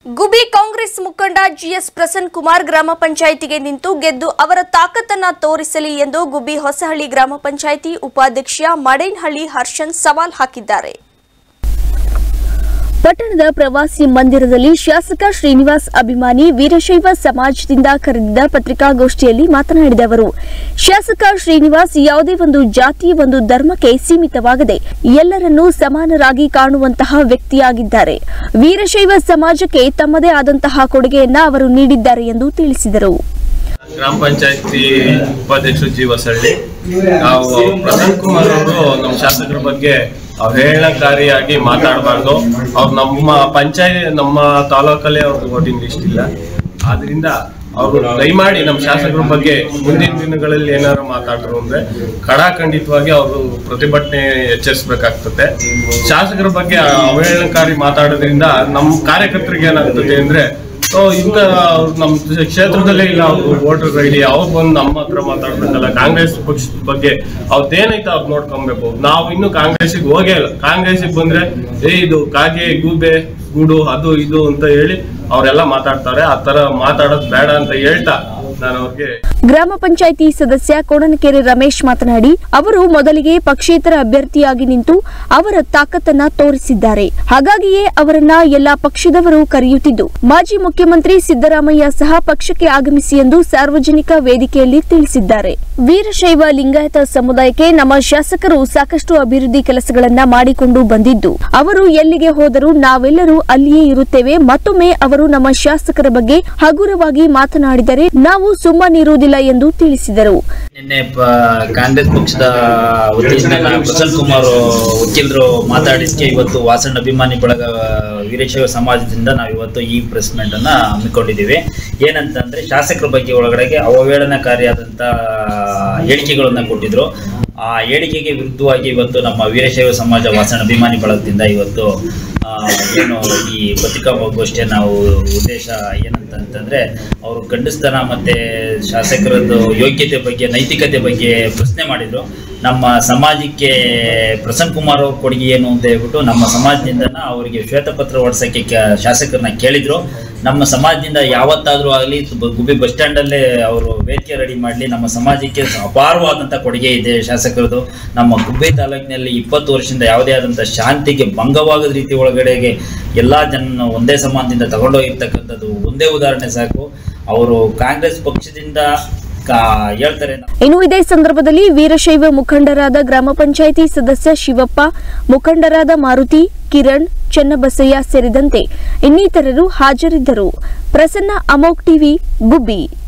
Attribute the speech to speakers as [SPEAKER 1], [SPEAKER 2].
[SPEAKER 1] ಗುಬಿ ಕಾಂಗ್ರೆಸ್ ಮುಖಂಡ ಜಿಎಸ್ ಪ್ರಸನ್ ಕುಮಾರ್ ಗ್ರಾಮ ಪಂಚಾಯಿತಿಗೆ ನಿಂತು ಗೆದ್ದು ಅವರ ತಾಕತ್ತನ್ನ ತೋರಿಸಲಿ ಎಂದು ಗುಬ್ಬಿ ಹೊಸಹಳ್ಳಿ ಗ್ರಾಮ ಪಂಚಾಯಿತಿ ಉಪಾಧ್ಯಕ್ಷ ಮಡೇನಹಳ್ಳಿ ಹರ್ಷನ್ ಸವಾಲ್ ಹಾಕಿದ್ದಾರೆ ಪಟ್ಟಣದ ಪ್ರವಾಸಿ ಮಂದಿರದಲ್ಲಿ ಶಾಸಕ ಶ್ರೀನಿವಾಸ್ ಅಭಿಮಾನಿ ವೀರಶೈವ ಸಮಾಜದಿಂದ ಕರೆದಿದ್ದ ಪತ್ರಿಕಾಗೋಷ್ಠಿಯಲ್ಲಿ ಮಾತನಾಡಿದ ಅವರು ಶಾಸಕ ಶ್ರೀನಿವಾಸ್ ಯಾವುದೇ ಒಂದು ಜಾತಿ ಒಂದು ಧರ್ಮಕ್ಕೆ ಸೀಮಿತವಾಗದೆ ಎಲ್ಲರನ್ನೂ ಸಮಾನರಾಗಿ ಕಾಣುವಂತಹ ವ್ಯಕ್ತಿಯಾಗಿದ್ದಾರೆ ವೀರಶೈವ ಸಮಾಜಕ್ಕೆ ತಮ್ಮದೇ ಆದಂತಹ ಕೊಡುಗೆಯನ್ನ ಅವರು ನೀಡಿದ್ದಾರೆ ಎಂದು ತಿಳಿಸಿದರು
[SPEAKER 2] ಗ್ರಾಮ ಪಂಚಾಯತಿ ಉಪಾಧ್ಯಕ್ಷರು ಜಿ ಹೊಸಳ್ಳಿ ನಾವು ಪ್ರಸನ್ನ ಕುಮಾರ್ ಅವರು ನಮ್ಮ ಶಾಸಕರ ಬಗ್ಗೆ ಅವಹೇಳನಕಾರಿಯಾಗಿ ಮಾತಾಡಬಾರ್ದು ಅವ್ರು ನಮ್ಮ ಪಂಚಾಯತ್ ನಮ್ಮ ತಾಲೂಕಲ್ಲೇ ಅವ್ರದ್ದು ವೋಟಿಂಗ್ ಲಿಸ್ಟ್ ಇಲ್ಲ ಆದ್ರಿಂದ ಅವರು ದಯಮಾಡಿ ನಮ್ಮ ಶಾಸಕರ ಬಗ್ಗೆ ಮುಂದಿನ ದಿನಗಳಲ್ಲಿ ಏನಾದ್ರು ಮಾತಾಡಿದ್ರು ಅಂದ್ರೆ ಕಡಾಖಂಡಿತವಾಗಿ ಅವರು ಪ್ರತಿಭಟನೆ ಎಚ್ಚರಿಸಬೇಕಾಗ್ತದೆ ಶಾಸಕರ ಬಗ್ಗೆ ಅವಹೇಳನಕಾರಿ ಮಾತಾಡೋದ್ರಿಂದ ನಮ್ಮ ಕಾರ್ಯಕರ್ತರಿಗೆ ಏನಾಗ್ತದೆ ಅಂದ್ರೆ ಸೊ ಇಂಥ ಅವ್ರು ನಮ್ಮ ಕ್ಷೇತ್ರದಲ್ಲೇ ಇಲ್ಲ ಅವ್ರು ವೋಟರ್ ಐ ಡಿ ಅವ್ರು ಬಂದು ನಮ್ಮ ಹತ್ರ ಮಾತಾಡ್ಬೇಕಲ್ಲ ಕಾಂಗ್ರೆಸ್ ಪಕ್ಷದ ಬಗ್ಗೆ ಅವ್ರದ್ದೇನೈತೆ ಅವ್ರು ನೋಡ್ಕೊಬೇಕು ನಾವು ಇನ್ನು ಕಾಂಗ್ರೆಸ್ಸಿಗೆ ಹೋಗೇ ಇಲ್ಲ ಕಾಂಗ್ರೆಸ್ಸಿಗೆ ಬಂದ್ರೆ ಏ ಇದು ಕಾಗೆ ಗೂಬೆ ಗೂಡು ಅದು ಇದು ಅಂತ ಹೇಳಿ ಅವರೆಲ್ಲ ಮಾತಾಡ್ತಾರೆ ಆ ತರ ಮಾತಾಡೋದು ಬೇಡ ಅಂತ ಹೇಳ್ತಾ ನಾನು ಅವ್ರಿಗೆ
[SPEAKER 1] ಗ್ರಾಮ ಪಂಚಾಯಿತಿ ಸದಸ್ಯ ಕೋಣನಕೆರೆ ರಮೇಶ್ ಮಾತನಾಡಿ ಅವರು ಮೊದಲಿಗೆ ಪಕ್ಷೇತರ ಅಭ್ಯರ್ಥಿಯಾಗಿ ನಿಂತು ಅವರ ತಾಕತ್ತನ್ನ ತೋರಿಸಿದ್ದಾರೆ ಹಾಗಾಗಿಯೇ ಅವರನ್ನ ಎಲ್ಲಾ ಪಕ್ಷದವರು ಕರೆಯುತ್ತಿದ್ದು ಮಾಜಿ ಮುಖ್ಯಮಂತ್ರಿ ಸಿದ್ದರಾಮಯ್ಯ ಸಹ ಪಕ್ಷಕ್ಕೆ ಆಗಮಿಸಿ ಎಂದು ಸಾರ್ವಜನಿಕ ವೇದಿಕೆಯಲ್ಲಿ ತಿಳಿಸಿದ್ದಾರೆ ವೀರಶೈವ ಲಿಂಗಾಯತ ಸಮುದಾಯಕ್ಕೆ ನಮ್ಮ ಶಾಸಕರು ಸಾಕಷ್ಟು ಅಭಿವೃದ್ಧಿ ಕೆಲಸಗಳನ್ನ ಮಾಡಿಕೊಂಡು ಬಂದಿದ್ದು ಅವರು ಎಲ್ಲಿಗೆ ಹೋದರೂ ನಾವೆಲ್ಲರೂ ಅಲ್ಲಿಯೇ ಇರುತ್ತೇವೆ ಮತ್ತೊಮ್ಮೆ ಅವರು ನಮ್ಮ ಶಾಸಕರ ಬಗ್ಗೆ ಹಗುರವಾಗಿ ಮಾತನಾಡಿದರೆ ನಾವು ಸುಮ್ಮನಿರುವುದಿಲ್ಲ ಎಂದು ತಿಳಿಸಿದರು
[SPEAKER 3] ನಿನ್ನೆ ಪ- ಕಾಂಗ್ರೆಸ್ ಪಕ್ಷದ ವತಿಯಿಂದ ನಾನು ಪ್ರಸನ್ನ ಕುಮಾರ್ ವಕೀಲರು ಮಾತಾಡಿದ್ಕೆ ಇವತ್ತು ವಾಸಣ್ಣ ಅಭಿಮಾನಿ ಬಳಗ ವೀರಶೈವ ಸಮಾಜದಿಂದ ನಾವು ಇವತ್ತು ಈ ಪ್ರೆಸ್ ಮೀಟ್ ಅನ್ನ ಹಮ್ಮಿಕೊಂಡಿದ್ದೀವಿ ಏನಂತಂದ್ರೆ ಶಾಸಕರ ಬಗ್ಗೆ ಒಳಗಡೆಗೆ ಅವಹೇಳನಕಾರಿಯಾದಂತ ಹೇಳಿಕೆಗಳನ್ನ ಕೊಟ್ಟಿದ್ರು ಆ ಹೇಳಿಕೆಗೆ ವಿರುದ್ಧವಾಗಿ ಇವತ್ತು ನಮ್ಮ ವೀರಶೈವ ಸಮಾಜ ವಾಸಣ್ಣ ಅಭಿಮಾನಿ ಬಳಗದಿಂದ ಇವತ್ತು ಆ, ಏನು ಈ ಪತ್ರಿಕಾಗೋಷ್ಠಿಯ ನಾವು ಉದ್ದೇಶ ಏನಂತಂತಂದ್ರೆ ಅವರು ಗಂಡಸ್ತನ ಮತ್ತೆ ಶಾಸಕರದ್ದು ಯೋಗ್ಯತೆ ಬಗ್ಗೆ ನೈತಿಕತೆ ಬಗ್ಗೆ ಪ್ರಶ್ನೆ ಮಾಡಿದ್ರು ನಮ್ಮ ಸಮಾಜಕ್ಕೆ ಪ್ರಸನ್ನ ಕುಮಾರ್ ಅವ್ರ ಕೊಡುಗೆ ಏನು ಅಂತ ಹೇಳ್ಬಿಟ್ಟು ನಮ್ಮ ಸಮಾಜದಿಂದ ಅವರಿಗೆ ಶ್ವೇತಪತ್ರ ಹೊಡ್ಸಕ್ಕೆ ಕ- ಶಾಸಕರನ್ನ ಕೇಳಿದ್ರು ನಮ್ಮ ಸಮಾಜದಿಂದ ಯಾವತ್ತಾದ್ರೂ ಆಗಲಿ ಗುಬ್ಬಿ ಬಸ್ ಸ್ಟ್ಯಾಂಡಲ್ಲೇ ಅವರು ವೇದಿಕೆ ರೆಡಿ ಮಾಡಲಿ ನಮ್ಮ ಸಮಾಜಕ್ಕೆ ಅಪಾರವಾದಂಥ ಕೊಡುಗೆ ಇದೆ ಶಾಸಕರದು ನಮ್ಮ ಗುಬ್ಬಿ ತಾಲೂಕಿನಲ್ಲಿ ಇಪ್ಪತ್ತು ವರ್ಷದಿಂದ ಯಾವುದೇ ಆದಂಥ ಶಾಂತಿಗೆ ಭಂಗವಾಗದ ರೀತಿ ಒಳಗಡೆಗೆ ಎಲ್ಲ ಜನ ಒಂದೇ ಸಮಾನದಿಂದ ತಗೊಂಡೋಗಿರ್ತಕ್ಕಂಥದ್ದು ಒಂದೇ ಉದಾಹರಣೆ ಸಾಕು ಅವರು ಕಾಂಗ್ರೆಸ್ ಪಕ್ಷದಿಂದ ಕಾ ಹೇಳ್ತಾರೆ
[SPEAKER 1] ಇನ್ನು ಇದೇ ಸಂದರ್ಭದಲ್ಲಿ ವೀರಶೈವ ಮುಖಂಡರಾದ ಗ್ರಾಮ ಪಂಚಾಯಿತಿ ಸದಸ್ಯ ಶಿವಪ್ಪ ಮುಖಂಡರಾದ ಮಾರುತಿ ಕಿರಣ್ ಚನ್ನಬಸಯ್ಯ ಸೇರಿದಂತೆ ಇನ್ನಿತರರು ಹಾಜರಿದ್ದರು ಪ್ರಸನ್ನ ಅಮೋಕ್ ಟಿವಿ ಗುಬ್ಬಿ